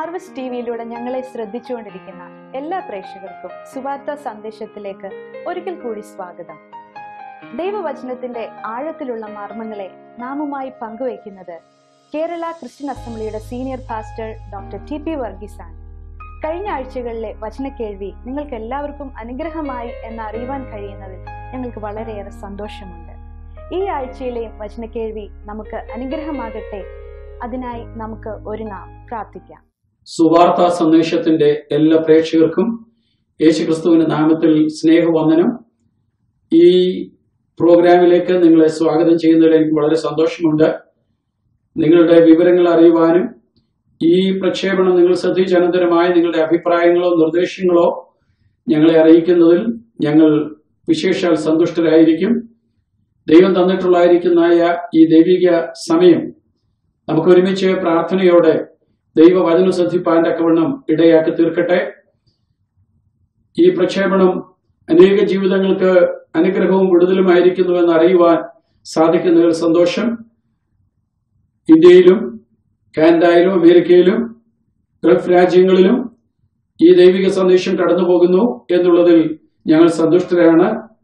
harvest T വിയിലൂടെ ഞങ്ങളെ ശ്രദ്ധിച്ചുകൊണ്ടിരിക്കുന്ന എല്ലാ പ്രേക്ഷകർക്കും സുവാർത്ത സന്ദേശത്തിലേക്ക് ഒരിക്കൽ കൂടി സ്വാഗതം ദൈവവചനത്തിന്റെ ആഴത്തിലുള്ള മർമ്മങ്ങളെ നാമുമായി പങ്കുവയ്ക്കുന്നത് കേരള ക്രിസ്ത്യൻ അസംബ്ലിയുടെ senior pastor doctor T P വർഗീസാണ് കഴിഞ്ഞ ആഴ്ചകളിലെ വചനക്കേൾവി നിങ്ങൾക്ക് എല്ലാവർക്കും അനുഗ്രഹമായി എന്ന് അറിയുവാൻ കഴിയുന്നതിൽ ഞങ്ങൾക്ക് വളരെയേറെ സന്തോഷമുണ്ട് ഈ ആഴ്ചയിലെയും വചനക്കേൾവി നമുക്ക് അനുഗ്രഹമാകട്ടെ അതിനായി നമുക്ക് ഒരു നാം പ്രാർത്ഥിക്കാം സുവാർത്ത സന്ദേശത്തിന്റെ എല്ലാ പ്രേക്ഷകർക്കും യേശുക്രിസ്തുവിന്റെ നാമത്തിൽ സ്നേഹവന്ദനം ഈ പ്രോഗ്രാമിലേക്ക് നിങ്ങളെ സ്വാഗതം ചെയ്യുന്നതിൽ എനിക്ക് വളരെ സന്തോഷമുണ്ട് നിങ്ങളുടെ വിവരങ്ങൾ അറിയുവാനും ഈ പ്രക്ഷേപണം നിങ്ങൾ ശ്രദ്ധിച്ച അനന്തരമായി നിങ്ങളുടെ അഭിപ്രായങ്ങളോ നിർദ്ദേശങ്ങളോ ഞങ്ങളെ അറിയിക്കുന്നതിൽ ഞങ്ങൾ വിശേഷാൽ സന്തുഷ്ടരായിരിക്കും ദൈവം തന്നിട്ടുള്ളായിരിക്കുന്നതായ ഈ ദൈവിക സമയം നമുക്ക് ഒരുമിച്ച് പ്രാർത്ഥനയോടെ ദൈവവചനം ശ്രദ്ധിപ്പാൻ തക്കവണ്ണം ഇടയാക്കി തീർക്കട്ടെ ഈ പ്രക്ഷേപണം അനേക ജീവിതങ്ങൾക്ക് അനുഗ്രഹവും വിടുതലുമായിരിക്കുന്നുവെന്ന് അറിയുവാൻ സാധിക്കുന്നതിൽ സന്തോഷം ഇന്ത്യയിലും കാനഡയിലും അമേരിക്കയിലും ഗൾഫ് രാജ്യങ്ങളിലും ഈ ദൈവിക സന്ദേശം കടന്നു പോകുന്നു എന്നുള്ളതിൽ ഞങ്ങൾ സന്തുഷ്ടരാണ്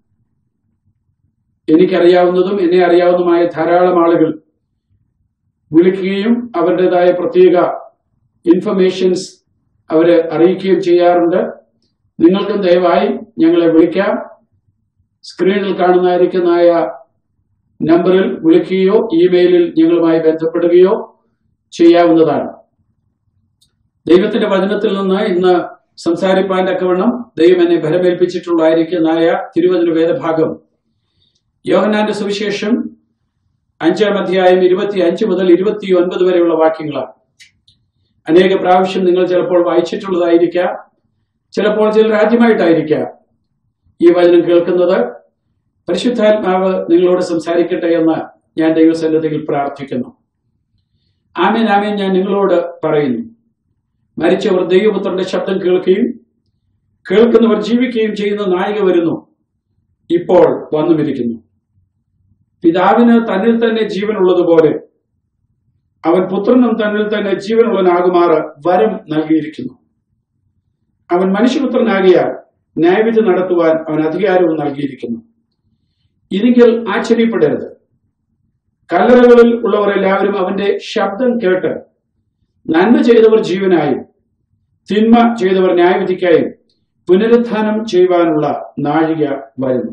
എനിക്കറിയാവുന്നതും എന്നെ അറിയാവുന്നതുമായ ധാരാളം ആളുകൾ വിളിക്കുകയും അവരുടേതായ പ്രത്യേക ഇൻഫർമേഷൻസ് അവരെ അറിയിക്കുകയും ചെയ്യാറുണ്ട് നിങ്ങൾക്കും ദയവായി ഞങ്ങളെ വിളിക്കാം സ്ക്രീനിൽ കാണുന്നതായിരിക്കുന്നതായ നമ്പറിൽ വിളിക്കുകയോ ഇമെയിലിൽ ഞങ്ങളുമായി ബന്ധപ്പെടുകയോ ചെയ്യാവുന്നതാണ് ദൈവത്തിന്റെ വചനത്തിൽ നിന്ന് ഇന്ന് സംസാരിപ്പാൻ തക്കവണ്ണം ദൈവം എന്നെ ഭരമേൽപ്പിച്ചിട്ടുള്ളതായിരിക്കുന്നതായ തിരുവചന വേദഭാഗം യോഹനാന്റെ സുവിശേഷം അഞ്ചാം അധ്യായം ഇരുപത്തി അഞ്ച് മുതൽ ഇരുപത്തി ഒൻപത് വരെയുള്ള വാക്യങ്ങളാണ് അനേക പ്രാവശ്യം നിങ്ങൾ ചിലപ്പോൾ വായിച്ചിട്ടുള്ളതായിരിക്കാം ചിലപ്പോൾ ചില രാജ്യമായിട്ടായിരിക്കാം ഈ വചനം കേൾക്കുന്നത് പരിശുദ്ധാത്മാവ് നിങ്ങളോട് സംസാരിക്കട്ടെ എന്ന് ഞാൻ ദൈവസന്നിധിയിൽ പ്രാർത്ഥിക്കുന്നു ആമേൻ ആമേൻ ഞാൻ നിങ്ങളോട് പറയുന്നു മരിച്ചവർ ദൈവപുത്രന്റെ ശബ്ദം കേൾക്കുകയും കേൾക്കുന്നവർ ജീവിക്കുകയും ചെയ്യുന്ന നായിക വരുന്നു ഇപ്പോൾ വന്നുമിരിക്കുന്നു പിതാവിന് തന്നിൽ തന്നെ ജീവനുള്ളതുപോലെ അവൻ പുത്രനും തന്നിൽ തന്നെ ജീവനുള്ളവനാകുമാറ് വരം നൽകിയിരിക്കുന്നു അവൻ മനുഷ്യപുത്രനാകിയാൽ ന്യായവിധി നടത്തുവാൻ അവൻ അധികാരവും നൽകിയിരിക്കുന്നു ഇനിങ്കിൽ ആശ്ചര്യപ്പെടരുത് കല്ലറകളിൽ ഉള്ളവർ എല്ലാവരും അവന്റെ ശബ്ദം കേട്ട് നന്മ ചെയ്തവർ ജീവനായും തിന്മ ചെയ്തവർ ന്യായവിധിക്കായും പുനരുത്ഥാനം ചെയ്യുവാനുള്ള നാഴിക വരുന്നു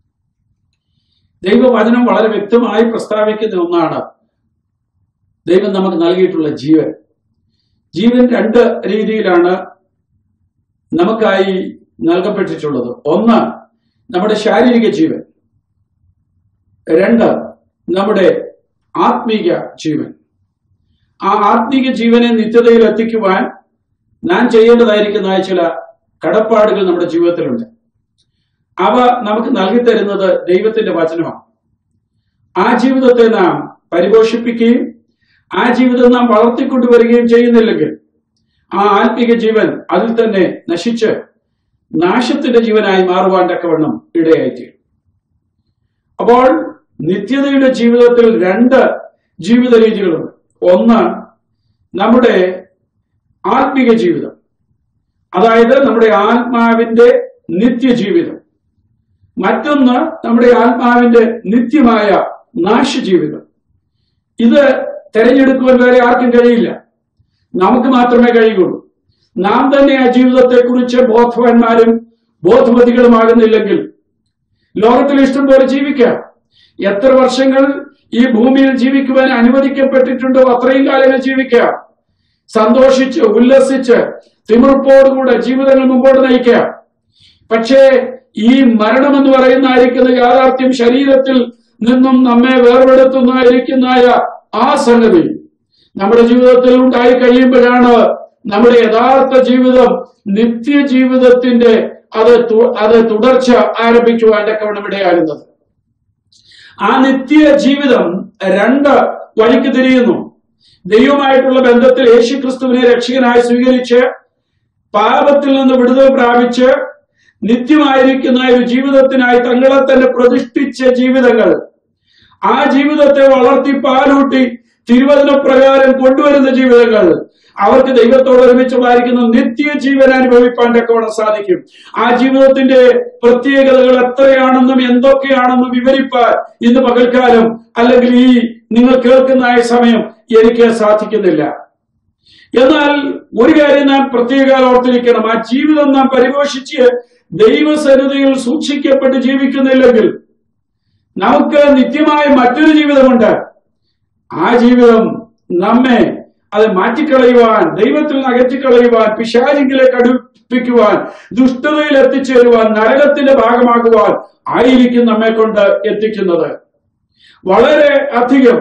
ദൈവവചനം വളരെ വ്യക്തമായി പ്രസ്താവിക്കുന്ന ഒന്നാണ് ദൈവം നമുക്ക് നൽകിയിട്ടുള്ള ജീവൻ ജീവൻ രണ്ട് രീതിയിലാണ് നമുക്കായി നൽകപ്പെട്ടിട്ടുള്ളത് ഒന്ന് നമ്മുടെ ശാരീരിക ജീവൻ രണ്ട് നമ്മുടെ ആത്മീക ജീവൻ ആ ആത്മീക ജീവനെ നിത്യതയിൽ എത്തിക്കുവാൻ നാം ചെയ്യേണ്ടതായിരിക്കുന്ന ചില കടപ്പാടുകൾ നമ്മുടെ ജീവിതത്തിലുണ്ട് അവ നമുക്ക് നൽകി തരുന്നത് ദൈവത്തിന്റെ വചനമാണ് ആ ജീവിതത്തെ നാം പരിപോഷിപ്പിക്കുകയും ആ ജീവിതം നാം വളർത്തിക്കൊണ്ടുവരികയും ചെയ്യുന്നില്ലെങ്കിൽ ആ ആത്മീക ജീവൻ അതിൽ തന്നെ നശിച്ച് നാശത്തിന്റെ ജീവനായി മാറുവാൻ തക്കവണ്ണം ഇടയായിത്തീരും അപ്പോൾ നിത്യതയുടെ ജീവിതത്തിൽ രണ്ട് ജീവിത രീതികളുണ്ട് ഒന്ന് നമ്മുടെ ആത്മീക ജീവിതം അതായത് നമ്മുടെ ആത്മാവിന്റെ നിത്യജീവിതം മറ്റൊന്ന് നമ്മുടെ ആത്മാവിന്റെ നിത്യമായ നാശജീവിതം ഇത് തെരഞ്ഞെടുക്കുവാൻ വേറെ ആർക്കും കഴിയില്ല നമുക്ക് മാത്രമേ കഴിയുള്ളൂ നാം തന്നെ ആ ജീവിതത്തെക്കുറിച്ച് ബോധവാന്മാരും ബോധമതികളുമാകുന്നില്ലെങ്കിൽ ലോകത്തിൽ ഇഷ്ടം പോലെ ജീവിക്കാം എത്ര വർഷങ്ങൾ ഈ ഭൂമിയിൽ ജീവിക്കുവാൻ അനുവദിക്കപ്പെട്ടിട്ടുണ്ടോ അത്രയും കാലങ്ങൾ ജീവിക്കാം സന്തോഷിച്ച് ഉല്ലസിച്ച് തിമിർപ്പോടുകൂടെ ജീവിതങ്ങൾ മുമ്പോട്ട് നയിക്കാം പക്ഷേ ഈ മരണം എന്ന് പറയുന്നതായിരിക്കുന്ന യാഥാർത്ഥ്യം ശരീരത്തിൽ നിന്നും നമ്മെ വേർപെടുത്തുന്നതായിരിക്കുന്നതായ ആ സംഗതി നമ്മുടെ ജീവിതത്തിൽ ഉണ്ടായി കഴിയുമ്പോഴാണ് നമ്മുടെ യഥാർത്ഥ ജീവിതം നിത്യജീവിതത്തിന്റെ അത് അത് തുടർച്ച ആരംഭിക്കുവാൻ തക്കവണ്ണം ഇടയാകുന്നത് ആ നിത്യ ജീവിതം രണ്ട് വഴിക്ക് തിരിയുന്നു ദൈവമായിട്ടുള്ള ബന്ധത്തിൽ യേശുക്രിസ്തുവിനെ രക്ഷകനായി സ്വീകരിച്ച് പാപത്തിൽ നിന്ന് വിടുതൽ പ്രാപിച്ച് നിത്യമായിരിക്കുന്ന ഒരു ജീവിതത്തിനായി തങ്ങളെ തന്നെ പ്രതിഷ്ഠിച്ച ജീവിതങ്ങൾ ആ ജീവിതത്തെ വളർത്തി പാലൂട്ടി തിരുവചന പ്രകാരം കൊണ്ടുവരുന്ന ജീവിതങ്ങൾ അവർക്ക് ദൈവത്തോട് ഒരുമിച്ചുണ്ടായിരിക്കുന്ന നിത്യജീവൻ അനുഭവിപ്പാൻ തക്കവണ്ണം സാധിക്കും ആ ജീവിതത്തിന്റെ പ്രത്യേകതകൾ എത്രയാണെന്നും എന്തൊക്കെയാണെന്നും വിവരിപ്പാൻ ഇന്ന് പകൽക്കാലം അല്ലെങ്കിൽ ഈ നിങ്ങൾ കേൾക്കുന്ന ആ സമയം എനിക്ക് സാധിക്കുന്നില്ല എന്നാൽ ഒരു കാര്യം നാം പ്രത്യേക ഓർത്തിരിക്കണം ആ ജീവിതം നാം പരിപോഷിച്ച് ദൈവസന്നിധിയിൽ സൂക്ഷിക്കപ്പെട്ട് ജീവിക്കുന്നില്ലെങ്കിൽ നമുക്ക് നിത്യമായ മറ്റൊരു ജീവിതമുണ്ട് ആ ജീവിതം നമ്മെ അത് മാറ്റിക്കളയുവാൻ ദൈവത്തിൽ നിന്ന് അകറ്റിക്കളയുവാൻ പിശാചിങ്കിലേക്ക് അടുപ്പിക്കുവാൻ ദുഷ്ടതയിൽ എത്തിച്ചേരുവാൻ നരകത്തിന്റെ ഭാഗമാകുവാൻ ആയിരിക്കും നമ്മെ കൊണ്ട് എത്തിക്കുന്നത് വളരെ അധികം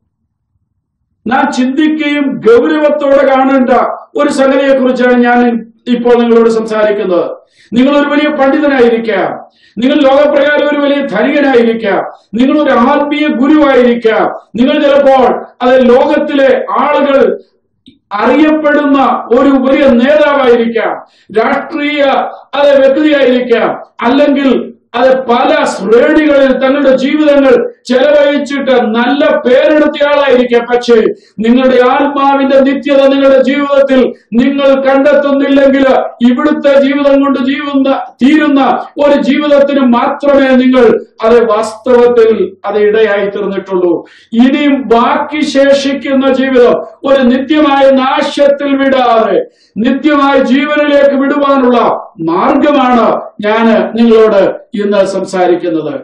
നാം ചിന്തിക്കുകയും ഗൗരവത്തോടെ കാണേണ്ട ഒരു സംഗതിയെ കുറിച്ചാണ് ഞാൻ ഇപ്പോൾ നിങ്ങളോട് സംസാരിക്കുന്നത് നിങ്ങൾ ഒരു വലിയ പണ്ഡിതനായിരിക്കാം നിങ്ങൾ ലോകപ്രകാരം ഒരു വലിയ ധനികനായിരിക്കാം നിങ്ങൾ ഒരു ആത്മീയ ഗുരുവായിരിക്കാം നിങ്ങൾ ചിലപ്പോൾ അത് ലോകത്തിലെ ആളുകൾ അറിയപ്പെടുന്ന ഒരു വലിയ നേതാവായിരിക്കാം രാഷ്ട്രീയ അത് വ്യക്തിയായിരിക്കാം അല്ലെങ്കിൽ അത് പല ശ്രേണികളിൽ തങ്ങളുടെ ജീവിതങ്ങൾ ചെലവഴിച്ചിട്ട് നല്ല പേരെടുത്ത ആളായിരിക്കാം പക്ഷേ നിങ്ങളുടെ ആത്മാവിന്റെ നിത്യത നിങ്ങളുടെ ജീവിതത്തിൽ നിങ്ങൾ കണ്ടെത്തുന്നില്ലെങ്കിൽ ഇവിടുത്തെ ജീവിതം കൊണ്ട് ജീവുന്ന തീരുന്ന ഒരു ജീവിതത്തിന് മാത്രമേ നിങ്ങൾ അത് വാസ്തവത്തിൽ അത് ഇടയായി തീർന്നിട്ടുള്ളൂ ഇനിയും ബാക്കി ശേഷിക്കുന്ന ജീവിതം ഒരു നിത്യമായ നാശത്തിൽ വിടാതെ നിത്യമായ ജീവനിലേക്ക് വിടുവാനുള്ള മാർഗമാണ് ഞാൻ നിങ്ങളോട് ഇന്ന് സംസാരിക്കുന്നത്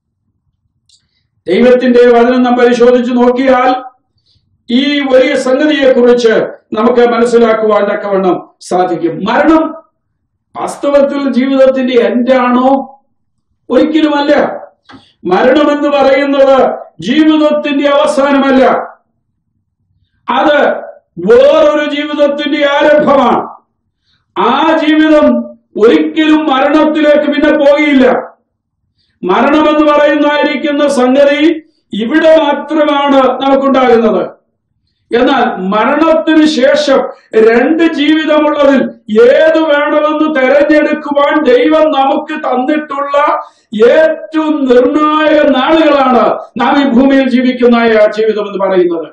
ദൈവത്തിന്റെ വചനം നാം പരിശോധിച്ച് നോക്കിയാൽ ഈ വലിയ സംഗതിയെ കുറിച്ച് നമുക്ക് മനസ്സിലാക്കുവാൻ തക്കവണ്ണം സാധിക്കും മരണം വാസ്തവത്തിൽ ജീവിതത്തിന്റെ എൻഡാണോ ഒരിക്കലുമല്ല മരണമെന്ന് പറയുന്നത് ജീവിതത്തിന്റെ അവസാനമല്ല അത് വേറൊരു ജീവിതത്തിന്റെ ആരംഭമാണ് ആ ജീവിതം ഒരിക്കലും മരണത്തിലേക്ക് പിന്നെ പോകില്ല മരണമെന്ന് പറയുന്നതായിരിക്കുന്ന സംഗതി ഇവിടെ മാത്രമാണ് നമുക്കുണ്ടാകുന്നത് എന്നാൽ മരണത്തിന് ശേഷം രണ്ട് ജീവിതമുള്ളതിൽ ഏത് വേണമെന്ന് തെരഞ്ഞെടുക്കുവാൻ ദൈവം നമുക്ക് തന്നിട്ടുള്ള ഏറ്റവും നിർണായക നാളുകളാണ് നാം ഈ ഭൂമിയിൽ ജീവിക്കുന്ന ആ ജീവിതം എന്ന് പറയുന്നത്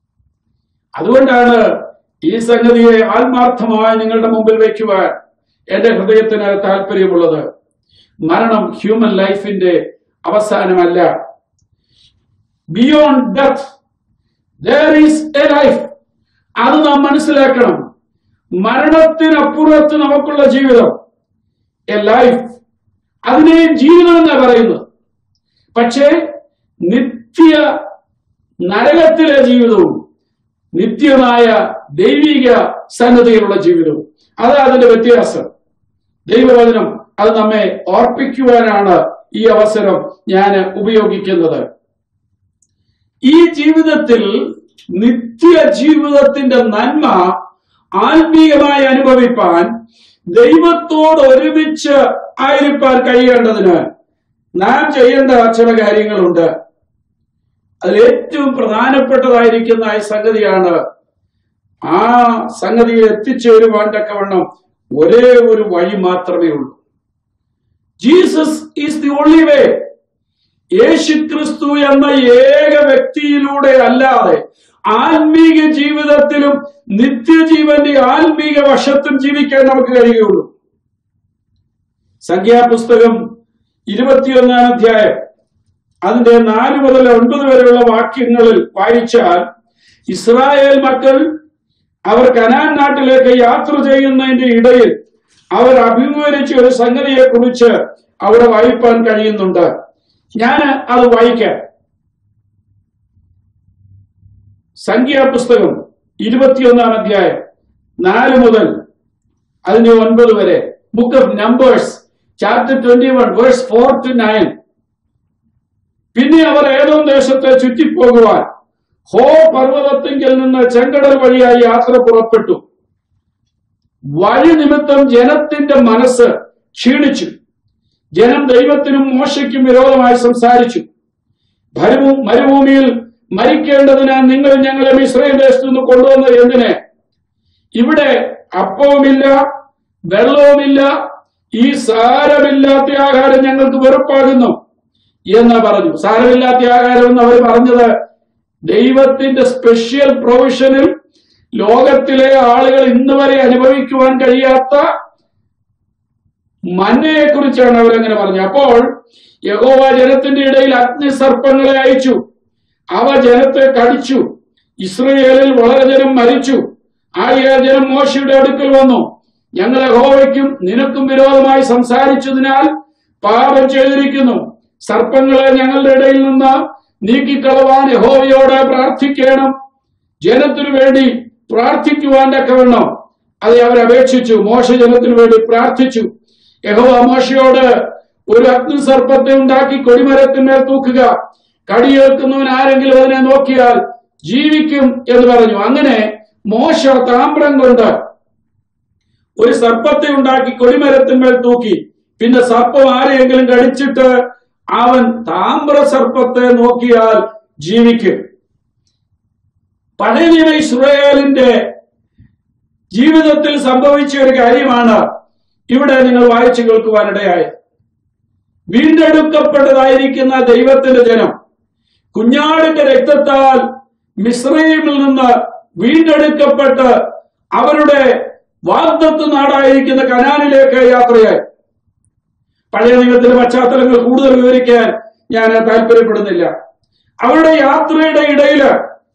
അതുകൊണ്ടാണ് ഈ സംഗതിയെ ആത്മാർത്ഥമായി നിങ്ങളുടെ മുമ്പിൽ വയ്ക്കുവാൻ എന്റെ ഹൃദയത്തിന് താല്പര്യമുള്ളത് മരണം ഹ്യൂമൻ ലൈഫിന്റെ അവസാനമല്ല beyond death there is a life അത് നാം മനസ്സിലാക്കണം മരണത്തിനപ്പുറത്ത് നമുക്കുള്ള ജീവിതം എ ലൈഫ് അതിനെയും ജീവിതം എന്നാ പറയുന്നത് പക്ഷേ നിത്യ നരകത്തിലെ ജീവിതവും നിത്യമായ ദൈവിക സന്നദ്ധയിലുള്ള ജീവിതവും അതാണ് അതിന്റെ വ്യത്യാസം ദൈവവചനം അത് നമ്മെ ഓർപ്പിക്കുവാനാണ് ഈ അവസരം ഞാൻ ഉപയോഗിക്കുന്നത് ഈ ജീവിതത്തിൽ നിത്യ ജീവിതത്തിന്റെ നന്മ ആത്മീയമായി അനുഭവിപ്പാൻ ദൈവത്തോട് ഒരുമിച്ച് ആയിരിക്കാൻ കഴിയേണ്ടതിന് നാം ചെയ്യേണ്ട ചില കാര്യങ്ങളുണ്ട് അതിൽ ഏറ്റവും പ്രധാനപ്പെട്ടതായിരിക്കുന്ന ഈ സംഗതിയാണ് ആ സംഗതിയിൽ എത്തിച്ചേരുവാൻ തക്കവണ്ണം ഒരേ ഒരു വഴി മാത്രമേ ഉള്ളൂ Jesus is the only way യേശു ക്രിസ്തു എന്ന ഏക വ്യക്തിയിലൂടെ അല്ലാതെ ആത്മീക ജീവിതത്തിലും നിത്യജീവന്റെ ആത്മീക വശത്തും ജീവിക്കാൻ നമുക്ക് കഴിയുകയുള്ളൂ സംഖ്യാപുസ്തകം ഇരുപത്തിയൊന്നാം അധ്യായം അതിന്റെ നാല് മുതൽ ഒൻപത് വരെയുള്ള വാക്യങ്ങളിൽ വായിച്ചാൽ ഇസ്രായേൽ മക്കൾ അവർ കനാൻ നാട്ടിലേക്ക് യാത്ര ചെയ്യുന്നതിന്റെ ഇടയിൽ അവർ അഭിമുഖീകരിച്ച ഒരു സംഗതിയെ കുറിച്ച് അവിടെ വായിപ്പാൻ കഴിയുന്നുണ്ട് ഞാൻ അത് വായിക്കാം സംഖ്യാപുസ്തകം ഇരുപത്തിയൊന്നാം അധ്യായം നാല് മുതൽ അതിന്റെ ഒൻപത് വരെ book of Numbers chapter twenty one verse four to nine പിന്നെ അവർ ഏതോ ദേശത്തെ ചുറ്റിപ്പോകുവാൻ ഹോ പർവ്വതത്തിങ്കിൽ നിന്ന് ചെങ്കടൽ വഴിയായി യാത്ര പുറപ്പെട്ടു വഴി നിമിത്തം ജനത്തിന്റെ മനസ്സ് ക്ഷീണിച്ചു ജനം ദൈവത്തിനും മോശയ്ക്കും വിരോധമായി സംസാരിച്ചു ഭരമു മരുഭൂമിയിൽ മരിക്കേണ്ടതിന് നിങ്ങൾ ഞങ്ങളെ മിശ്രയ ദേശത്തു നിന്ന് കൊണ്ടുവന്നത് എന്തിന് ഇവിടെ അപ്പവുമില്ല വെള്ളവുമില്ല ഈ സാരമില്ലാത്ത ആഹാരം ഞങ്ങൾക്ക് വെറുപ്പാകുന്നു എന്ന് പറഞ്ഞു സാരമില്ലാത്ത ആഹാരം എന്ന് അവർ പറഞ്ഞത് ദൈവത്തിന്റെ സ്പെഷ്യൽ പ്രൊവിഷനിൽ ലോകത്തിലെ ആളുകൾ ഇന്ന് വരെ അനുഭവിക്കുവാൻ കഴിയാത്ത മന്നയെ കുറിച്ചാണ് അവരങ്ങനെ പറഞ്ഞത് അപ്പോൾ യഹോവ ജനത്തിന്റെ ഇടയിൽ അഗ്നിസർപ്പങ്ങളെ അയച്ചു അവ ജനത്തെ കടിച്ചു ഇസ്രയേലിൽ വളരെ ജനം മരിച്ചു ആയ ജനം മോശയുടെ അടുക്കൽ വന്നു ഞങ്ങൾ യഹോവയ്ക്കും നിനക്കും വിരോധമായി സംസാരിച്ചതിനാൽ പാപം ചെയ്തിരിക്കുന്നു സർപ്പങ്ങളെ ഞങ്ങളുടെ ഇടയിൽ നിന്ന് നീക്കിക്കളവാൻ യഹോവയോട് പ്രാർത്ഥിക്കണം ജനത്തിനു വേണ്ടി പ്രാർത്ഥിക്കുവാൻ തക്കവണ്ണം അത് അവർ അപേക്ഷിച്ചു മോശ ജനത്തിനു വേണ്ടി പ്രാർത്ഥിച്ചു യഹോവ മോശയോട് ഒരു അഗ്നിസർപ്പത്തെ ഉണ്ടാക്കി കൊടിമരത്തിന്മേൽ തൂക്കുക കടിയേൽക്കുന്നവൻ ആരെങ്കിലും അതിനെ നോക്കിയാൽ ജീവിക്കും എന്ന് പറഞ്ഞു അങ്ങനെ മോശ താമ്രം കൊണ്ട് ഒരു സർപ്പത്തെ ഉണ്ടാക്കി കൊടിമരത്തിന്മേൽ തൂക്കി പിന്നെ സർപ്പം ആരെയെങ്കിലും കടിച്ചിട്ട് അവൻ താമ്ര സർപ്പത്തെ നോക്കിയാൽ ജീവിക്കും പഴയ നിയമ ഇസ്രയേലിന്റെ ജീവിതത്തിൽ സംഭവിച്ച ഒരു കാര്യമാണ് ഇവിടെ നിങ്ങൾ വായിച്ചു കേൾക്കുവാനിടയായത് വീണ്ടെടുക്കപ്പെട്ടതായിരിക്കുന്ന ദൈവത്തിന്റെ ജനം കുഞ്ഞാടിന്റെ രക്തത്താൽ മിശ്രയിമിൽ നിന്ന് വീണ്ടെടുക്കപ്പെട്ട് അവരുടെ വാഗ്ദത്ത് നാടായിരിക്കുന്ന കനാനിലേക്ക് യാത്രയായി പഴയ നിയമത്തിന്റെ പശ്ചാത്തലങ്ങൾ കൂടുതൽ വിവരിക്കാൻ ഞാൻ താല്പര്യപ്പെടുന്നില്ല അവരുടെ യാത്രയുടെ ഇടയില്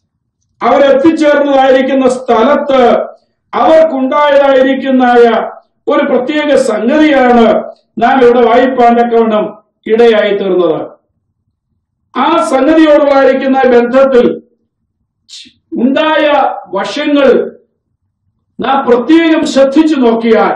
അവരെത്തിച്ചേർന്നതായിരിക്കുന്ന സ്ഥലത്ത് അവർക്കുണ്ടായതായിരിക്കുന്ന ഒരു പ്രത്യേക സംഗതിയാണ് നാം ഇവിടെ വായിപ്പാൻ തക്കവണ്ണം ഇടയായി തീർന്നത് ആ സംഗതിയോടുള്ളായിരിക്കുന്ന ബന്ധത്തിൽ ഉണ്ടായ വശങ്ങൾ നാം പ്രത്യേകം ശ്രദ്ധിച്ചു നോക്കിയാൽ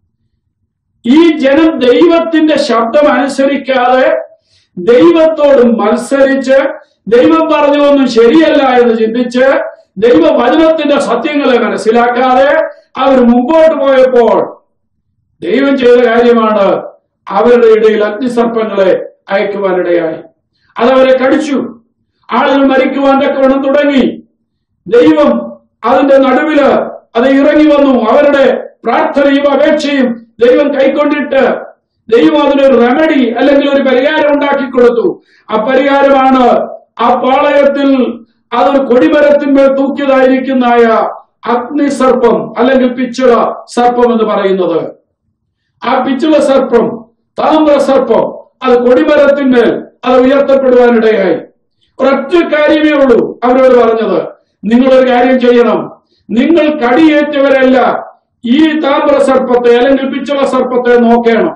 ഈ ജനം ദൈവത്തിന്റെ ശബ്ദം അനുസരിക്കാതെ ദൈവത്തോട് മത്സരിച്ച് ദൈവം പറഞ്ഞതൊന്നും ശരിയല്ല എന്ന് ചിന്തിച്ച് ദൈവവചനത്തിന്റെ സത്യങ്ങളെ മനസ്സിലാക്കാതെ അവർ മുമ്പോട്ട് പോയപ്പോൾ ദൈവം ചെയ്ത കാര്യമാണ് അവരുടെ ഇടയിൽ അഗ്നിസർപ്പങ്ങളെ അയക്കുവാനിടയായി അതവരെ കടിച്ചു ആളുകൾ മരിക്കുവാൻ തക്കവണ്ണം തുടങ്ങി ദൈവം അതിന്റെ നടുവില് അത് ഇറങ്ങി വന്നു അവരുടെ പ്രാർത്ഥനയും അപേക്ഷയും ദൈവം കൈക്കൊണ്ടിട്ട് ദൈവം അതിനൊരു റെമഡി അല്ലെങ്കിൽ ഒരു പരിഹാരം ഉണ്ടാക്കി കൊടുത്തു ആ പരിഹാരമാണ് ആ പാളയത്തിൽ അതൊരു കൊടിമരത്തിന്മേൽ തൂക്കിയതായിരിക്കുന്നതായ അഗ്നിസർപ്പം അല്ലെങ്കിൽ പിച്ചുള സർപ്പം എന്ന് പറയുന്നത് ആ പിച്ചുള സർപ്പം താമ്ര സർപ്പം അത് കൊടിമരത്തിന്മേൽ അത് ഉയർത്തപ്പെടുവാനിടയായി ഒരൊറ്റ കാര്യമേ ഉള്ളൂ അവരോട് പറഞ്ഞത് നിങ്ങളൊരു കാര്യം ചെയ്യണം നിങ്ങൾ കടിയേറ്റവരല്ല ഈ താമ്ര സർപ്പത്തെ അല്ലെങ്കിൽ പിച്ചുള സർപ്പത്തെ നോക്കണം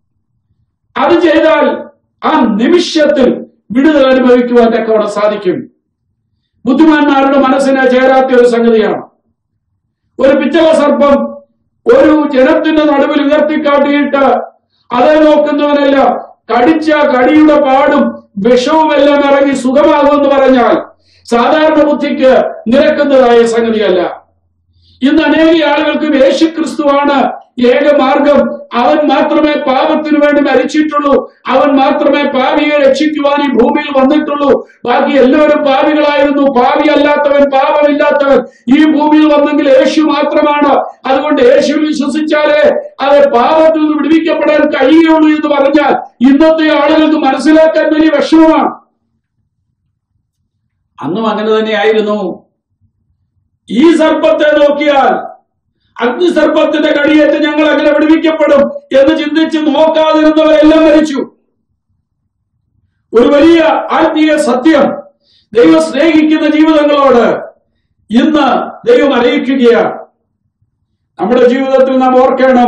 അത് ചെയ്താൽ ആ നിമിഷത്തിൽ വിടുതൽ അനുഭവിക്കുവാൻ തക്കവണ്ണം സാധിക്കും ബുദ്ധിമാന്മാരുടെ മനസ്സിനെ ചേരാത്ത ഒരു സംഗതിയാണ് ഒരു പിച്ചള സർപ്പം ഒരു ജനത്തിന്റെ നടുവിൽ ഉയർത്തിക്കാട്ടിയിട്ട് അതേ നോക്കുന്നവനല്ല കടിച്ച കടിയുടെ പാടും വിഷവുമെല്ലാം ഇറങ്ങി സുഖമാകുമെന്ന് പറഞ്ഞാൽ സാധാരണ ബുദ്ധിക്ക് നിരക്കുന്നതായ സംഗതിയല്ല ഇന്ന് അനേക ആളുകൾക്കും യേശു ക്രിസ്തുവാണ് ഏക മാർഗം അവൻ മാത്രമേ പാപത്തിനു വേണ്ടി മരിച്ചിട്ടുള്ളൂ അവൻ മാത്രമേ പാപിയെ രക്ഷിക്കുവാൻ ഈ ഭൂമിയിൽ വന്നിട്ടുള്ളൂ ബാക്കി എല്ലാവരും പാപികളായിരുന്നു പാപി അല്ലാത്തവൻ പാപമില്ലാത്തവൻ ഈ ഭൂമിയിൽ വന്നെങ്കിൽ യേശു മാത്രമാണ് അതുകൊണ്ട് യേശു വിശ്വസിച്ചാലേ അത് പാപത്തിൽ നിന്ന് വിടുവിക്കപ്പെടാൻ കഴിയുള്ളൂ എന്ന് പറഞ്ഞാൽ ഇന്നത്തെ ആളുകൾക്ക് മനസ്സിലാക്കാൻ വലിയ വിഷമമാണ് അന്നും അങ്ങനെ തന്നെയായിരുന്നു ഈ സർപ്പത്തെ നോക്കിയാൽ അഗ്നിസർപ്പത്തിന്റെ കടിയേറ്റ് ഞങ്ങൾ അങ്ങനെ വിടുവിക്കപ്പെടും എന്ന് ചിന്തിച്ച് നോക്കാതിരുന്നവരെല്ലാം മരിച്ചു ഒരു വലിയ ആത്മീയ സത്യം ദൈവം സ്നേഹിക്കുന്ന ജീവിതങ്ങളോട് ഇന്ന് ദൈവം അറിയിക്കുകയാണ് നമ്മുടെ ജീവിതത്തിൽ നാം ഓർക്കണം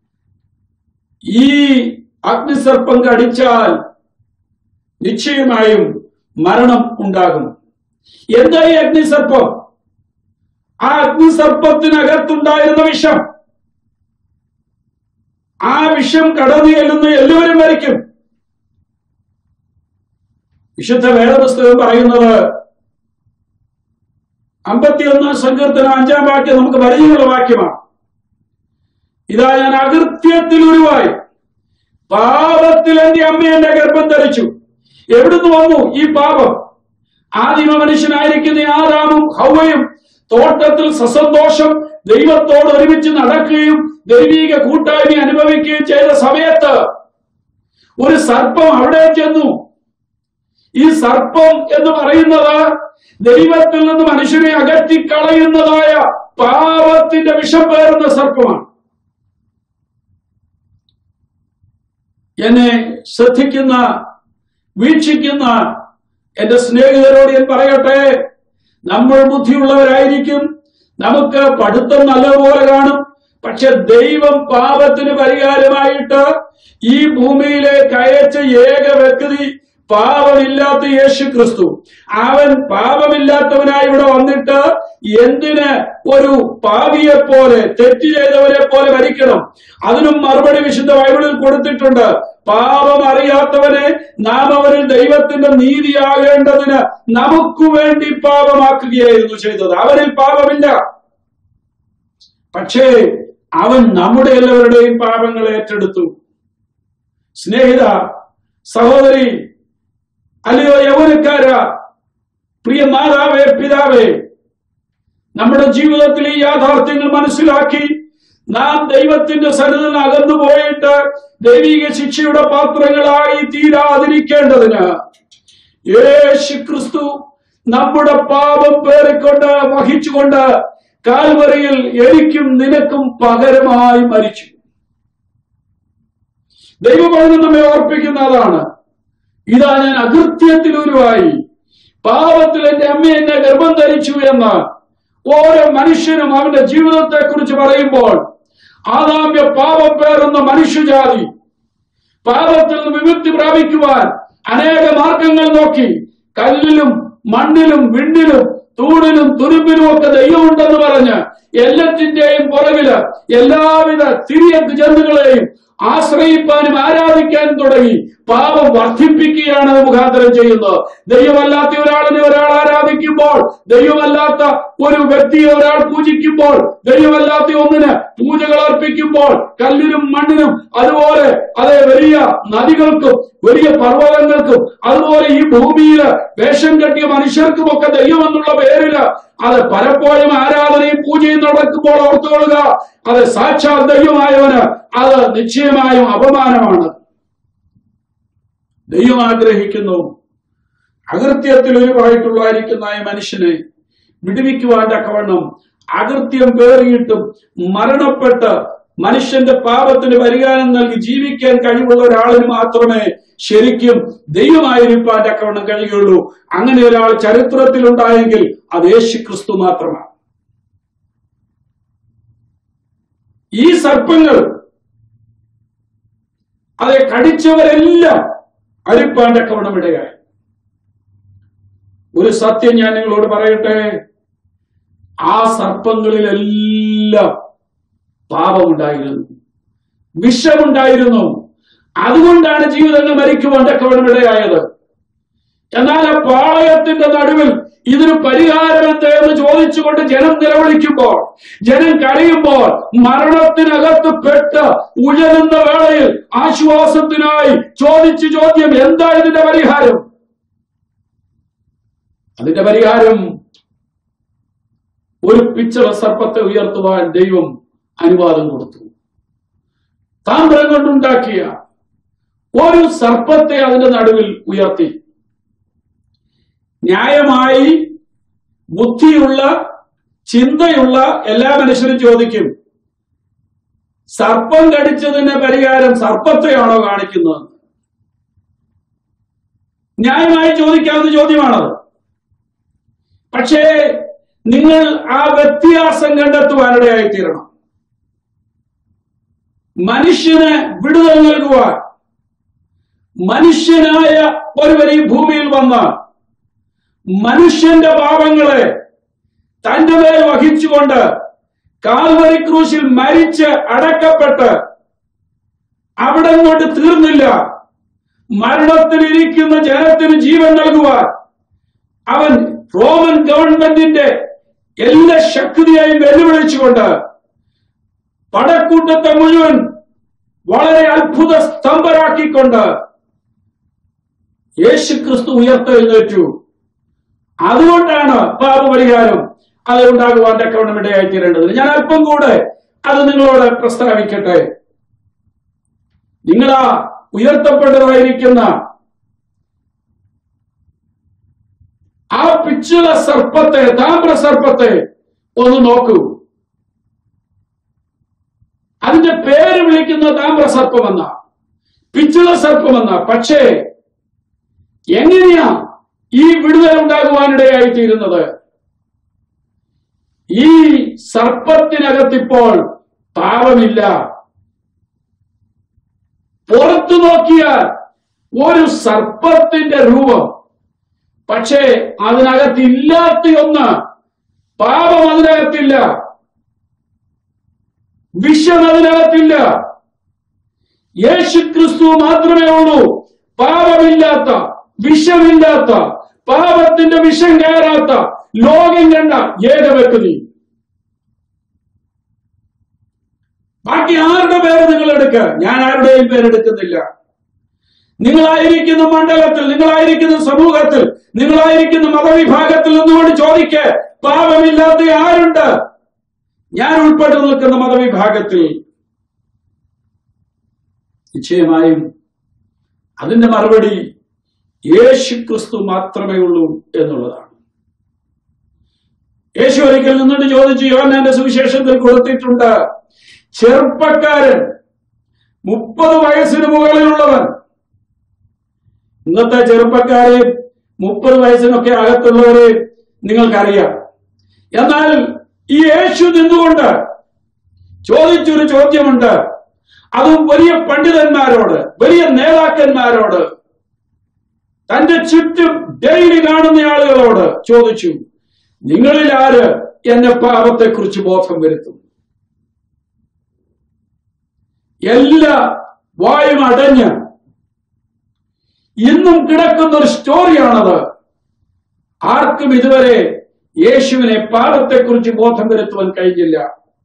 ഈ അഗ്നിസർപ്പം കടിച്ചാൽ നിശ്ചയമായും മരണം ഉണ്ടാകും എന്താ ഈ അഗ്നിസർപ്പം ആ അഗ്നിസർപ്പത്തിനകത്തുണ്ടായിരുന്ന വിഷം ആ വിഷം കടന്നു ചെല്ലുന്ന എല്ലാവരും മരിക്കും വിശുദ്ധ വേദപുസ്തകം പറയുന്നത് അമ്പത്തിയൊന്നാം സങ്കീർത്തനം അഞ്ചാം വാക്യം നമുക്ക് പരിചയമുള്ള വാക്യമാണ് ഇതാ ഞാൻ അകൃത്യത്തിൽ ഉരുവായി പാപത്തിൽ എന്റെ അമ്മ എന്റെ ഗർഭം ധരിച്ചു എവിടുന്ന് വന്നു ഈ പാപം ആദിമ മനുഷ്യനായിരിക്കുന്ന ആദാമും ഹൗവയും തോട്ടത്തിൽ സസന്തോഷം ദൈവത്തോട് ഒരുമിച്ച് നടക്കുകയും ദൈവീക കൂട്ടായ്മ അനുഭവിക്കുകയും ചെയ്ത സമയത്ത് ഒരു സർപ്പം അവിടെ ചെന്നു ഈ സർപ്പം എന്ന് പറയുന്നത് ദൈവത്തിൽ നിന്ന് മനുഷ്യനെ അകറ്റിക്കളയുന്നതായ പാപത്തിന്റെ വിഷം പേറുന്ന സർപ്പമാണ് എന്നെ ശ്രദ്ധിക്കുന്ന വീക്ഷിക്കുന്ന എന്റെ സ്നേഹിതരോട് ഞാൻ പറയട്ടെ നമ്മൾ ബുദ്ധിയുള്ളവരായിരിക്കും നമുക്ക് പഠിത്തം നല്ലതുപോലെ കാണും പക്ഷെ ദൈവം പാപത്തിന് പരിഹാരമായിട്ട് ഈ ഭൂമിയിലേക്ക് അയച്ച ഏക വ്യക്തി പാപമില്ലാത്ത യേശു ക്രിസ്തു അവൻ പാപമില്ലാത്തവനായി ഇവിടെ വന്നിട്ട് എന്തിന് ഒരു പാപിയെ പോലെ തെറ്റ് ചെയ്തവരെ പോലെ മരിക്കണം അതിനും മറുപടി വിശുദ്ധ ബൈബിളിൽ കൊടുത്തിട്ടുണ്ട് പാപം അറിയാത്തവനെ നാം അവരിൽ ദൈവത്തിന്റെ നീതിയാകേണ്ടതിന് നമുക്ക് വേണ്ടി പാപമാക്കുകയായിരുന്നു ചെയ്തത് അവരിൽ പാപമില്ല പക്ഷേ അവൻ നമ്മുടെ എല്ലാവരുടെയും പാപങ്ങൾ ഏറ്റെടുത്തു സ്നേഹിത സഹോദരി അല്ലയോ യൗവനക്കാര പ്രിയ മാതാവേ പിതാവേ നമ്മുടെ ജീവിതത്തിൽ ഈ യാഥാർത്ഥ്യങ്ങൾ മനസ്സിലാക്കി നാം ദൈവത്തിന്റെ സന്നിധിയിൽ അകന്നു പോയിട്ട് ദൈവിക ശിക്ഷയുടെ പാത്രങ്ങളായി തീരാതിരിക്കേണ്ടതിന് യേശു ക്രിസ്തു നമ്മുടെ പാപം പേറിക്കൊണ്ട് വഹിച്ചുകൊണ്ട് കാൽവറിയിൽ എനിക്കും നിനക്കും പകരമായി മരിച്ചു ദൈവഭവനം നമ്മെ ഓർപ്പിക്കുന്ന അതാണ് ഇതാ ഞാൻ അകൃത്യത്തിൽ ഉരുവായി പാപത്തിൽ എന്റെ അമ്മ എന്നെ ഗർഭം ധരിച്ചു എന്ന് ഓരോ മനുഷ്യനും അവന്റെ ജീവിതത്തെ കുറിച്ച് പറയുമ്പോൾ ആദാമ്യ പാപം പേറുന്ന മനുഷ്യജാതി പാപത്തിൽ നിന്ന് വിമുക്തി പ്രാപിക്കുവാൻ അനേക മാർഗങ്ങൾ നോക്കി കല്ലിലും മണ്ണിലും വിണ്ണിലും തൂണിലും തുരുമ്പിലും ഒക്കെ ദൈവമുണ്ടെന്ന് പറഞ്ഞ് എല്ലാത്തിന്റെയും പുറകില് എല്ലാവിധ തിരിയ ജന്തുക്കളെയും ആശ്രയിപ്പാനും ആരാധിക്കാനും തുടങ്ങി പാപം വർദ്ധിപ്പിക്കുകയാണ് അത് മുഖാന്തരം ചെയ്യുന്നത് ദൈവമല്ലാത്ത ഒരാളിനെ ഒരാൾ ആരാധിക്കുമ്പോൾ ദൈവമല്ലാത്ത ഒരു വ്യക്തിയെ ഒരാൾ പൂജിക്കുമ്പോൾ ദൈവമല്ലാത്ത ഒന്നിന് പൂജകൾ അർപ്പിക്കുമ്പോൾ കല്ലിനും മണ്ണിനും അതുപോലെ അതേ വലിയ നദികൾക്കും വലിയ പർവ്വതങ്ങൾക്കും അതുപോലെ ഈ ഭൂമിയില് വേഷം കെട്ടിയ മനുഷ്യർക്കും ഒക്കെ ദൈവം എന്നുള്ള പേരില് അത് പലപ്പോഴും ആരാധനയും പൂജയും നടക്കുമ്പോൾ ഓർത്തുകൊള്ളുക അത് സാക്ഷാൽ ദൈവമായവന് അത് നിശ്ചയമായും അപമാനമാണ് ദൈവം ആഗ്രഹിക്കുന്നു അകൃത്യത്തിൽ ഒരുവായിട്ടുള്ളായിരിക്കുന്ന ഈ മനുഷ്യനെ വിടുവിക്കുവാൻ തക്കവണ്ണം അകൃത്യം പേറിയിട്ടും മരണപ്പെട്ട് മനുഷ്യന്റെ പാപത്തിന് പരിഹാരം നൽകി ജീവിക്കാൻ കഴിവുള്ള ഒരാളിന് മാത്രമേ ശരിക്കും ദൈവമായിരിക്കാൻ തക്കവണ്ണം കഴിയുള്ളൂ അങ്ങനെ ഒരാൾ ചരിത്രത്തിൽ ഉണ്ടായെങ്കിൽ അത് യേശു ക്രിസ്തു മാത്രമാണ് ഈ സർപ്പങ്ങൾ അതെ കടിച്ചവരെല്ലാം അരിപ്പാൻ തക്കവണ്ണം ഇടയായി ഒരു സത്യം ഞാൻ നിങ്ങളോട് പറയട്ടെ ആ സർപ്പങ്ങളിലെല്ലാം പാപമുണ്ടായിരുന്നു വിഷമുണ്ടായിരുന്നു അതുകൊണ്ടാണ് ജീവിതങ്ങൾ മരിക്കുവാൻ തക്കവണ്ണം ഇടയായത് എന്നാൽ ആ പാളയത്തിന്റെ നടുവിൽ ഇതിന് പരിഹാരം എന്ത് എന്ന് ചോദിച്ചുകൊണ്ട് ജനം നിലവിളിക്കുമ്പോൾ ജനം കരയുമ്പോൾ മരണത്തിനകത്ത് പെട്ട് ഉഴലുന്ന വേളയിൽ ആശ്വാസത്തിനായി ചോദിച്ചു ചോദ്യം എന്താ ഇതിന്റെ പരിഹാരം അതിന്റെ പരിഹാരം ഒരു പിച്ചള സർപ്പത്തെ ഉയർത്തുവാൻ ദൈവം അനുവാദം കൊടുത്തു താമ്രം കൊണ്ടുണ്ടാക്കിയ ഒരു സർപ്പത്തെ അതിന്റെ നടുവിൽ ഉയർത്തി ന്യായമായി ബുദ്ധിയുള്ള ചിന്തയുള്ള എല്ലാ മനുഷ്യരും ചോദിക്കും സർപ്പം കടിച്ചതിന്റെ പരിഹാരം സർപ്പത്തെയാണോ കാണിക്കുന്നത് ന്യായമായി ചോദിക്കാവുന്ന ചോദ്യമാണത് പക്ഷേ നിങ്ങൾ ആ വ്യത്യാസം കണ്ടെത്തുവാനിടയായി തീരണം മനുഷ്യന് വിടുതൽ നൽകുവാൻ മനുഷ്യനായ ഒരുവൻ ഈ ഭൂമിയിൽ വന്ന മനുഷ്യന്റെ പാപങ്ങളെ തന്റെ മേൽ വഹിച്ചുകൊണ്ട് കാൽവരി ക്രൂശിൽ മരിച്ച് അടക്കപ്പെട്ട് അവിടെ കൊണ്ട് തീർന്നില്ല മരണത്തിലിരിക്കുന്ന ജനത്തിന് ജീവൻ നൽകുവാൻ അവൻ റോമൻ ഗവൺമെന്റിന്റെ എല്ലാ ശക്തിയായും വെല്ലുവിളിച്ചുകൊണ്ട് പടക്കൂട്ടത്തെ മുഴുവൻ വളരെ അത്ഭുത സ്തംഭരാക്കിക്കൊണ്ട് യേശു ക്രിസ്തു ഉയർത്തെഴുന്നേറ്റു അതുകൊണ്ടാണ് പാപപരിഹാരം അത് ഉണ്ടാകുവാൻ തക്കവണ്ണം ഇടയായി തീരേണ്ടത് ഞാൻ അല്പം കൂടെ അത് നിങ്ങളോട് പ്രസ്താവിക്കട്ടെ നിങ്ങളാ ഉയർത്തപ്പെട്ടതായിരിക്കുന്ന പിച്ചുള സർപ്പത്തെ താമ്ര സർപ്പത്തെ ഒന്ന് നോക്കൂ അതിന്റെ പേര് വിളിക്കുന്ന താമ്ര സർപ്പമെന്ന പിച്ചുള സർപ്പമെന്ന പക്ഷേ എങ്ങനെയാ ഈ വിടുതൽ ഉണ്ടാകുവാനിടയായി തീരുന്നത് ഈ സർപ്പത്തിനകത്തിപ്പോൾ പാപമില്ല പുറത്തു നോക്കിയാൽ ഒരു സർപ്പത്തിന്റെ രൂപം പക്ഷേ അതിനകത്ത് ഇല്ലാത്ത ഒന്ന് പാപം അതിനകത്തില്ല വിഷം അതിനകത്തില്ല യേശു ക്രിസ്തു മാത്രമേ ഉള്ളൂ പാപമില്ലാത്ത വിഷമില്ലാത്ത പാപത്തിന്റെ വിഷം കയറാത്ത ലോകം കണ്ട ഏക വ്യക്തി ബാക്കി ആരുടെ പേര് നിങ്ങൾ എടുക്കുക ഞാൻ ആരുടെയും പേരെടുക്കുന്നില്ല നിങ്ങളായിരിക്കുന്ന മണ്ഡലത്തിൽ നിങ്ങളായിരിക്കുന്ന സമൂഹത്തിൽ നിങ്ങളായിരിക്കുന്ന മതവിഭാഗത്തിൽ നിന്നുകൊണ്ട് ചോദിക്ക പാപമില്ലാത്ത ആരുണ്ട് ഞാൻ ഉൾപ്പെട്ടു നിൽക്കുന്ന മതവിഭാഗത്തിൽ നിശ്ചയമായും അതിന്റെ മറുപടി യേശു ക്രിസ്തു മാത്രമേ ഉള്ളൂ എന്നുള്ളതാണ് യേശു ഒരിക്കൽ നിന്നിട്ട് ചോദിച്ചു യോഹന്നാന്റെ സുവിശേഷത്തിൽ കൊടുത്തിട്ടുണ്ട് ചെറുപ്പക്കാരൻ മുപ്പത് വയസ്സിന് മുകളിലുള്ളവൻ ഇന്നത്തെ ചെറുപ്പക്കാരെ മുപ്പത് വയസ്സിനൊക്കെ അകത്തുള്ളവരെ നിങ്ങൾക്കറിയാം എന്നാൽ ഈ യേശു നിന്നുകൊണ്ട് ചോദിച്ചൊരു ചോദ്യമുണ്ട് അതും വലിയ പണ്ഡിതന്മാരോട് വലിയ നേതാക്കന്മാരോട് തന്റെ ചുറ്റും ഡെയിലി കാണുന്ന ആളുകളോട് ചോദിച്ചു നിങ്ങളിൽ ആര് എന്റെ പാപത്തെക്കുറിച്ച് ബോധം വരുത്തും എല്ലാ വായും അടഞ്ഞ് ഇന്നും കിടക്കുന്ന ഒരു സ്റ്റോറിയാണത് ആർക്കും ഇതുവരെ യേശുവിനെ പാപത്തെക്കുറിച്ച് ബോധം വരുത്തുവാൻ കഴിഞ്ഞില്ല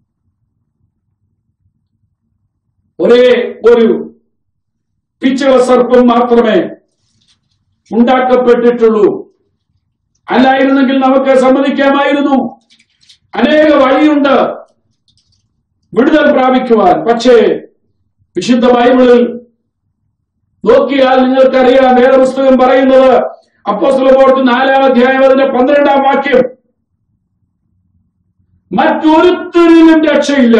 ഒരേ ഒരു പിച്ചള സർപ്പം മാത്രമേ ഉണ്ടാക്കപ്പെട്ടിട്ടുള്ളൂ അല്ലായിരുന്നെങ്കിൽ നമുക്ക് സമ്മതിക്കാമായിരുന്നു അനേക വഴിയുണ്ട് വിടുതൽ പ്രാപിക്കുവാൻ പക്ഷേ വിശുദ്ധ ബൈബിളിൽ നോക്കിയാൽ നിങ്ങൾക്കറിയാം വേദപുസ്തകം പറയുന്നത് അപ്പോസ്തലപ്രവൃത്തി നാലാം അധ്യായം അതിന്റെ പന്ത്രണ്ടാം വാക്യം മറ്റൊരുത്തരിലും രക്ഷയില്ല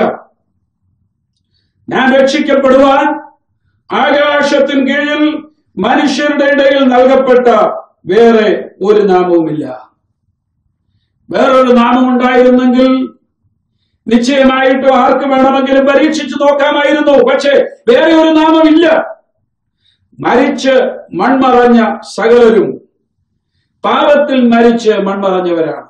ഞാൻ രക്ഷിക്കപ്പെടുവാൻ ആകാശത്തിന് കീഴിൽ മനുഷ്യരുടെ ഇടയിൽ നൽകപ്പെട്ട വേറെ ഒരു നാമവുമില്ല വേറൊരു നാമം ഉണ്ടായിരുന്നെങ്കിൽ നിശ്ചയമായിട്ടും ആർക്ക് വേണമെങ്കിലും പരീക്ഷിച്ചു നോക്കാമായിരുന്നു പക്ഷേ വേറെ ഒരു നാമമില്ല മരിച്ച് മൺമറഞ്ഞ സകലരും പാപത്തിൽ മരിച്ച് മൺമറഞ്ഞവരാണ്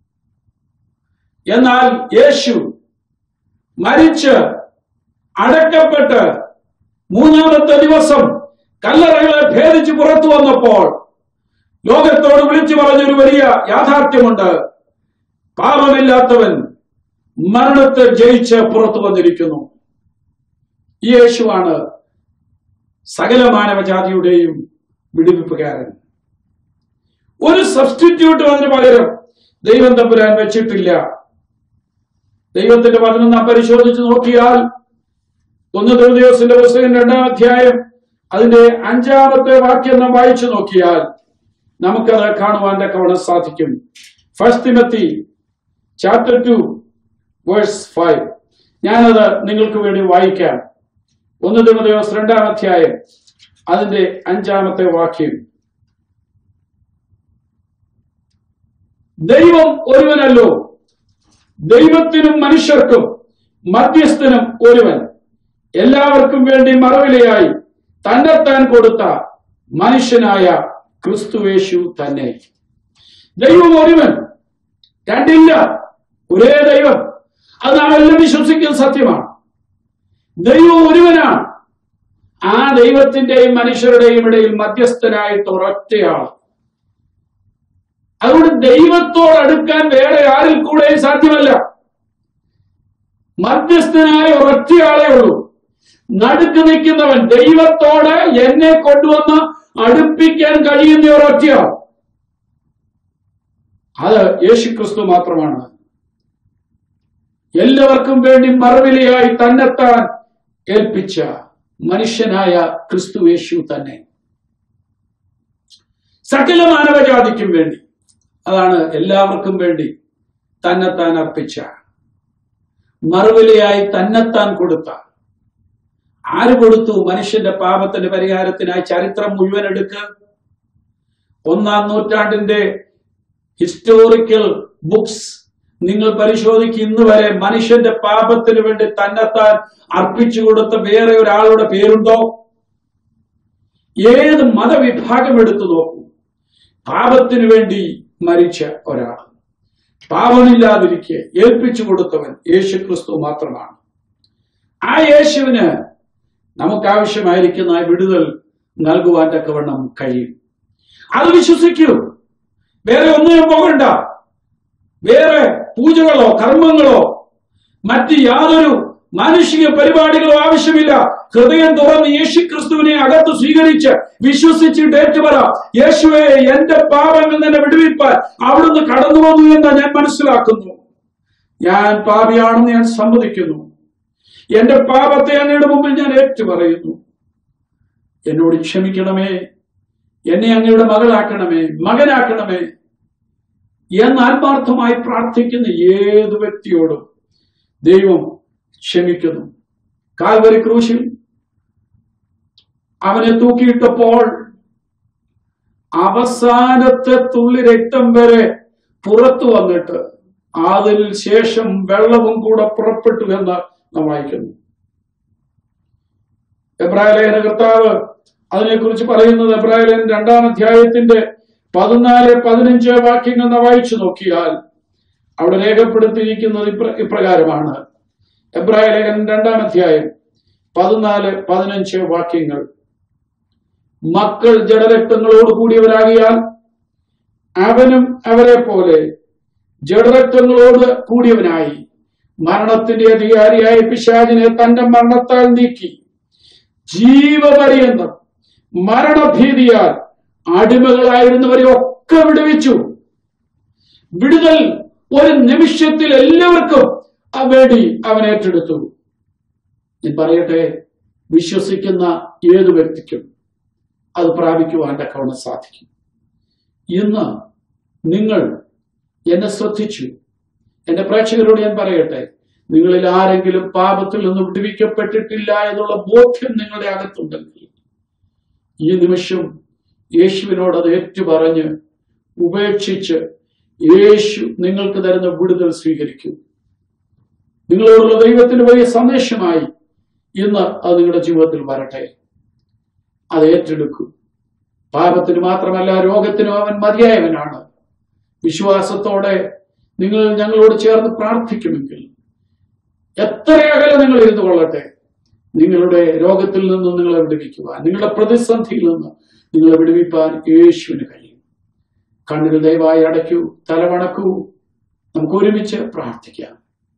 എന്നാൽ യേശു മരിച്ച് അടക്കപ്പെട്ട് മൂന്നാമത്തെ ദിവസം കല്ലറകളെ ഭേദിച്ച് പുറത്തു വന്നപ്പോൾ ലോകത്തോട് വിളിച്ചു പറഞ്ഞൊരു വലിയ യാഥാർത്ഥ്യമുണ്ട് പാപമില്ലാത്തവൻ മരണത്തെ ജയിച്ച് പുറത്തു വന്നിരിക്കുന്നു ഈ യേശുവാണ് സകല മാനവജാതിയുടെയും വിടുവിപ്പുകാരൻ ഒരു സബ്സ്റ്റിറ്റ്യൂട്ടും അതിന് പകരം ദൈവം തമ്പുരാൻ വെച്ചിട്ടില്ല ദൈവത്തിന്റെ വചനം നാം പരിശോധിച്ച് നോക്കിയാൽ ഒന്ന് ദിവസത്തിന്റെ പുസ്തകം രണ്ടാം അധ്യായം അതിന്റെ അഞ്ചാമത്തെ വാക്യം നാം വായിച്ചു നോക്കിയാൽ നമുക്കത് കാണുവാൻ തക്കവണ്ണം സാധിക്കും first Timothy chapter two verse five ഞാനത് നിങ്ങൾക്ക് വേണ്ടി വായിക്കാം ഒന്ന് ദിവസം രണ്ടാം അധ്യായം അതിന്റെ അഞ്ചാമത്തെ വാക്യം ദൈവം ഒരുവനല്ലോ ദൈവത്തിനും മനുഷ്യർക്കും മധ്യസ്ഥനും ഒരുവൻ എല്ലാവർക്കും വേണ്ടി മറവിലയായി തന്നെത്താൻ കൊടുത്ത മനുഷ്യനായ ക്രിസ്തുവേശു തന്നെ ദൈവം ഒരുവൻ രണ്ടില്ല ഒരേ ദൈവം അത് നാം എല്ലാം വിശ്വസിക്കുന്ന സത്യമാണ് ദൈവം ഒരുവനാണ് ആ ദൈവത്തിന്റെയും മനുഷ്യരുടെയും ഇടയിൽ മധ്യസ്ഥനായിട്ട് ഒരൊറ്റയാൾ അതുകൊണ്ട് ദൈവത്തോട് അടുക്കാൻ വേറെ ആരിൽ കൂടെയും സാധ്യമല്ല മധ്യസ്ഥനായ ഒരൊറ്റയാളേ ഉള്ളൂ നടുക്ക് നിൽക്കുന്നവൻ ദൈവത്തോട് എന്നെ കൊണ്ടുവന്ന് അടുപ്പിക്കാൻ കഴിയുന്ന ഒരൊറ്റയാൾ അത് യേശുക്രിസ്തു മാത്രമാണ് എല്ലാവർക്കും വേണ്ടി മറവിലയായി തന്നെത്താൻ ഏൽപ്പിച്ച മനുഷ്യനായ ക്രിസ്തു യേശു തന്നെ സകല മാനവജാതിക്കും വേണ്ടി അതാണ് എല്ലാവർക്കും വേണ്ടി തന്നെത്താൻ അർപ്പിച്ച മറുവിലയായി തന്നെത്താൻ കൊടുത്ത ആര് കൊടുത്തു മനുഷ്യന്റെ പാപത്തിന്റെ പരിഹാരത്തിനായി ചരിത്രം മുഴുവൻ എടുക്ക് ഒന്നാം നൂറ്റാണ്ടിന്റെ ഹിസ്റ്റോറിക്കൽ ബുക്സ് നിങ്ങൾ പരിശോധിക്കും ഇന്ന് വരെ മനുഷ്യന്റെ പാപത്തിന് വേണ്ടി തന്നെത്താൻ അർപ്പിച്ചു കൊടുത്ത വേറെ ഒരാളുടെ പേരുണ്ടോ ഏത് മതവിഭാഗം എടുത്തു നോക്കൂ പാപത്തിനു വേണ്ടി മരിച്ച ഒരാൾ പാപമില്ലാതിരിക്കെ ഏൽപ്പിച്ചു കൊടുത്തവൻ യേശു ക്രിസ്തു മാത്രമാണ് ആ യേശുവിന് നമുക്ക് ആവശ്യമായിരിക്കുന്ന ആ വിടുതൽ നൽകുവാൻ തക്കവണ്ണം കഴിയും അത് വിശ്വസിക്കൂ വേറെ ഒന്നിനും പോകണ്ട വേറെ പൂജകളോ കർമ്മങ്ങളോ മറ്റ് യാതൊരു മാനുഷിക പരിപാടികളോ ആവശ്യമില്ല ഹൃദയം തുറന്ന് യേശു ക്രിസ്തുവിനെ അകത്ത് സ്വീകരിച്ച് വിശ്വസിച്ചിട്ട് ഏറ്റുപറ യേശുവെ എന്റെ പാപങ്ങൾ തന്നെ വിടുവിപ്പാൻ അവിടുന്ന് കടന്നു വന്നു എന്ന് ഞാൻ മനസ്സിലാക്കുന്നു ഞാൻ പാപിയാണെന്ന് ഞാൻ സമ്മതിക്കുന്നു എന്റെ പാപത്തെ അങ്ങയുടെ മുമ്പിൽ ഞാൻ ഏറ്റുപറയുന്നു എന്നോട് ക്ഷമിക്കണമേ എന്നെ അങ്ങയുടെ മകളാക്കണമേ മകനാക്കണമേ എന്ന് ആത്മാർത്ഥമായി പ്രാർത്ഥിക്കുന്ന ഏത് വ്യക്തിയോടും ദൈവം ക്ഷമിക്കുന്നു കാൽവരി ക്രൂശിൽ അവനെ തൂക്കിയിട്ടപ്പോൾ അവസാനത്തെ തുള്ളി രക്തം വരെ പുറത്തു വന്നിട്ട് അതിൽ ശേഷം വെള്ളവും കൂടെ പുറപ്പെട്ടു എന്ന് നാം വായിക്കുന്നു എബ്രാഹിലേഖന കർത്താവ് അതിനെക്കുറിച്ച് പറയുന്നത് എബ്രാഹിലേഖൻ രണ്ടാം അധ്യായത്തിന്റെ പതിനാല് പതിനഞ്ച് വാക്യങ്ങൾ നാം വായിച്ചു നോക്കിയാൽ അവിടെ രേഖപ്പെടുത്തിയിരിക്കുന്നത് ഇപ്ര- ഇപ്രകാരമാണ് എബ്രായ ലേഖനം രണ്ടാം അധ്യായം പതിനാല് പതിനഞ്ച് വാക്യങ്ങൾ മക്കൾ ജഡരക്തങ്ങളോട് കൂടിയവരാകിയാൽ അവനും അവരെ പോലെ ജഡരക്തങ്ങളോട് കൂടിയവനായി മരണത്തിന്റെ അധികാരിയായ പിശാചിനെ തന്റെ മരണത്താൽ നീക്കി ജീവപര്യന്തം മരണഭീതിയാൽ അടിമകളായിരുന്നവരെ ഒക്കെ വിടുവിച്ചു വിടുതൽ ഒരു നിമിഷത്തിൽ എല്ലാവർക്കും ആ വേണ്ടി അവൻ ഏറ്റെടുത്തു ഞാൻ പറയട്ടെ വിശ്വസിക്കുന്ന ഏതു വ്യക്തിക്കും അത് പ്രാപിക്കുവാൻ തക്കവണ്ണം സാധിക്കും ഇന്ന് നിങ്ങൾ എന്നെ ശ്രദ്ധിച്ചു എന്റെ പ്രേക്ഷകരോട് ഞാൻ പറയട്ടെ നിങ്ങളിൽ ആരെങ്കിലും പാപത്തിൽ നിന്ന് വിടുവിക്കപ്പെട്ടിട്ടില്ല എന്നുള്ള ബോധ്യം നിങ്ങളുടെ അകത്തുണ്ടെങ്കിൽ ഈ നിമിഷം യേശുവിനോട് അത് ഏറ്റുപറഞ്ഞ് ഉപേക്ഷിച്ച് യേശു നിങ്ങൾക്ക് തരുന്ന വിടുതൽ സ്വീകരിക്കൂ നിങ്ങളോടുള്ള ദൈവത്തിന്റെ വലിയ സന്ദേശമായി ഇന്ന് അത് നിങ്ങളുടെ ജീവിതത്തിൽ വരട്ടെ അത് ഏറ്റെടുക്കൂ പാപത്തിന് മാത്രമല്ല രോഗത്തിനും അവൻ മതിയായവനാണ് വിശ്വാസത്തോടെ നിങ്ങൾ ഞങ്ങളോട് ചേർന്ന് പ്രാർത്ഥിക്കുമെങ്കിൽ എത്ര അകലെ നിങ്ങൾ ഇരുന്നു കൊള്ളട്ടെ നിങ്ങളുടെ രോഗത്തിൽ നിന്ന് നിങ്ങളെ വിടുവിക്കുവാൻ നിങ്ങളുടെ പ്രതിസന്ധിയിൽ നിന്ന് നിങ്ങളെ വിടുവിപ്പാൻ യേശുവിന് കഴിയും കണ്ണുകൾ ദയവായി അടയ്ക്കൂ തലവണക്കൂ നമുക്ക് ഒരുമിച്ച് പ്രാർത്ഥിക്കാം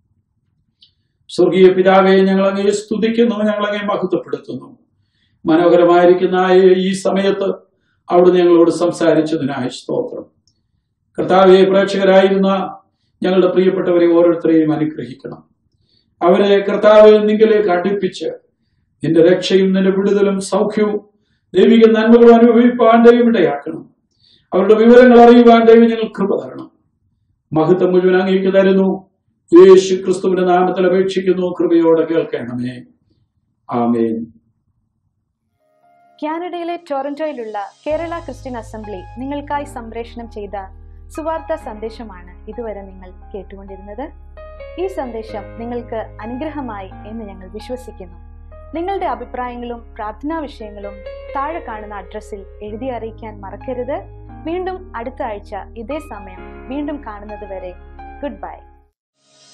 സ്വർഗീയ പിതാവെ ഞങ്ങൾ അങ്ങയെ സ്തുതിക്കുന്നു ഞങ്ങൾ അങ്ങയെ മഹത്വപ്പെടുത്തുന്നു മനോഹരമായിരിക്കുന്ന ആ ഈ സമയത്ത് അവിടുന്ന് ഞങ്ങളോട് സംസാരിച്ചതിനായി സ്തോത്രം കർത്താവെ പ്രേക്ഷകരായിരുന്ന ഞങ്ങളുടെ പ്രിയപ്പെട്ടവരെ ഓരോരുത്തരെയും അനുഗ്രഹിക്കണം അവരെ കർത്താവ് നിങ്കിലേക്ക് അടുപ്പിച്ച് നിന്റെ രക്ഷയും നിന്റെ വിടുതലും സൗഖ്യവും ദൈവിക നന്മകളും അനുഭവിപ്പാൻ ദൈവം ഇടയാക്കണം അവരുടെ വിവരങ്ങൾ അറിയുവാൻ ദൈവം ഞങ്ങൾ കൃപ തരണം മഹത്വം മുഴുവൻ അങ്ങേക്ക് തരുന്നു യേശു ക്രിസ്തുവിന്റെ നാമത്തിൽ അപേക്ഷിക്കുന്നു കൃപയോടെ കേൾക്കണമേ ആമേൻ കാനഡയിലെ ടൊറന്റോയിലുള്ള കേരള ക്രിസ്ത്യൻ അസംബ്ലി നിങ്ങൾക്കായി സംപ്രേഷണം ചെയ്ത സുവാർത്ത സന്ദേശമാണ് ഇതുവരെ നിങ്ങൾ കേട്ടുകൊണ്ടിരുന്നത് ഈ സന്ദേശം നിങ്ങൾക്ക് അനുഗ്രഹമായി എന്ന് ഞങ്ങൾ വിശ്വസിക്കുന്നു നിങ്ങളുടെ അഭിപ്രായങ്ങളും പ്രാർത്ഥനാ വിഷയങ്ങളും താഴെ കാണുന്ന അഡ്രസ്സിൽ എഴുതി അറിയിക്കാൻ മറക്കരുത് വീണ്ടും അടുത്ത ആഴ്ച ഇതേ സമയം വീണ്ടും കാണുന്നത് വരെ ഗുഡ് ബൈ